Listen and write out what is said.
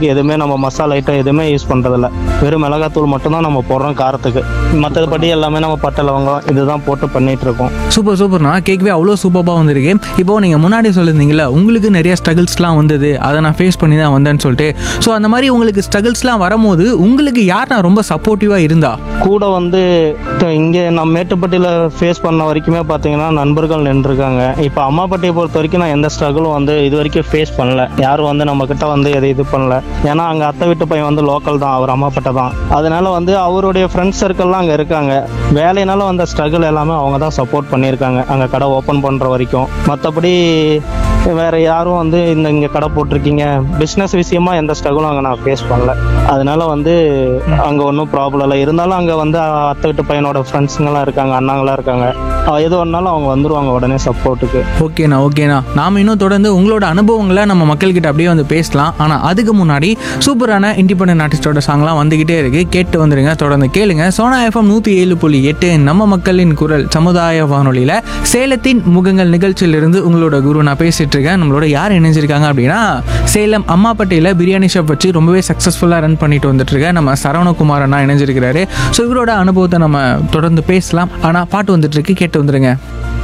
காரத்துக்கு எதுவுமே நம்ம மசாலா ஐட்டம் எதுவுமே யூஸ் பண்ணுறதில்ல வெறும் மிளகாத்தூள் மட்டும்தான் நம்ம போடுறோம் காரத்துக்கு மற்றபடி எல்லாமே நம்ம பட்டை லவங்கம் இதுதான் போட்டு பண்ணிட்டு இருக்கோம் சூப்பர் சூப்பர்ண்ணா கேட்கவே அவ்வளோ சூப்பராக வந்திருக்கு இப்போ நீங்கள் முன்னாடி சொல்லியிருந்தீங்களா உங்களுக்கு நிறைய ஸ்ட்ரகிள்ஸ்லாம் வந்தது அதை நான் ஃபேஸ் பண்ணி தான் வந்தேன்னு சொல்லிட்டு ஸோ அந்த மாதிரி உங்களுக்கு ஸ்ட்ரகிள்ஸ்லாம் வரும்போது உங்களுக்கு யார் நான் ரொம்ப சப்போர்ட்டிவாக இருந்தா கூட வந்து இங்கே நம்ம மேட்டுப்பட்டியில் ஃபேஸ் பண்ண வரைக்குமே பார்த்தீங்கன்னா நண்பர்கள் நின்றுருக்காங்க இப்போ அம்மாப்பட்டியை பொறுத்த வரைக்கும் நான் எந்த ஸ்ட்ரகிளும் வந்து இது வரைக்கும் ஃபேஸ் பண்ணல யாரும் வந்து நம்ம கிட்ட வந்து எதை இது பண்ணல ஏன்னா அங்கே அத்தை வீட்டு பையன் வந்து லோக்கல் தான் அவர் அம்மாப்பட்டை தான் அதனால வந்து அவருடைய ஃப்ரெண்ட்ஸ் சர்க்கிள்லாம் அங்கே இருக்காங்க வேலையினால வந்த ஸ்ட்ரகிள் எல்லாமே அவங்க தான் சப்போர்ட் பண்ணியிருக்காங்க அங்கே கடை ஓப்பன் பண்ணுற வரைக்கும் மற்றபடி வேற யாரும் வந்து இந்த இங்கே கடை போட்டிருக்கீங்க பிஸ்னஸ் விஷயமா எந்த ஸ்ட்ரகிளும் அங்கே நான் ஃபேஸ் பண்ணல அதனால வந்து அங்கே ஒன்றும் ப்ராப்ளம் இல்லை இருந்தாலும் அங்கே வந்து அத்தை வீட்டு பையனோட ஃப்ரெண்ட்ஸுங்கெல்லாம் இருக்காங்க அண்ணாங்களாம் இருக்காங்க அஹ் எது ஒன்றாலும் அவங்க வந்துருவாங்க உடனே சப்போர்ட்டுக்கு ஓகேண்ணா ஓகேண்ணா நாம இன்னும் தொடர்ந்து உங்களோட அனுபவங்களை நம்ம மக்கள்கிட்ட அப்படியே வந்து பேசலாம் ஆனால் அதுக்கு முன்னாடி சூப்பரான இண்டிபெண்டன்ட் ஆர்டிஸ்டோட சாங்லாம் வந்துகிட்டே இருக்கு கேட்டு வந்துருங்க தொடர்ந்து கேளுங்க சோனா எஃப்எம் நூற்றி ஏழு புள்ளி எட்டு நம்ம மக்களின் குரல் சமுதாய வானொலியில் சேலத்தின் முகங்கள் நிகழ்ச்சியிலிருந்து உங்களோட குரு நான் பேசிட்டு இருக்கேன் நம்மளோட யார் இணைஞ்சிருக்காங்க அப்படின்னா சேலம் அம்மாப்பட்டியில் பிரியாணி ஷாப் வச்சு ரொம்பவே சக்ஸஸ்ஃபுல்லாக ரன் பண்ணிட்டு வந்துட்டு இருக்க நம்ம சரவணகுமார் அண்ணா இணைஞ்சிருக்கிறாரு ஸோ இவரோட அனுபவத்தை நம்ம தொடர்ந்து பேசலாம் ஆனால் பாட்டு வந்துட்டு இருக்கு கேட்டு வந்துருங்க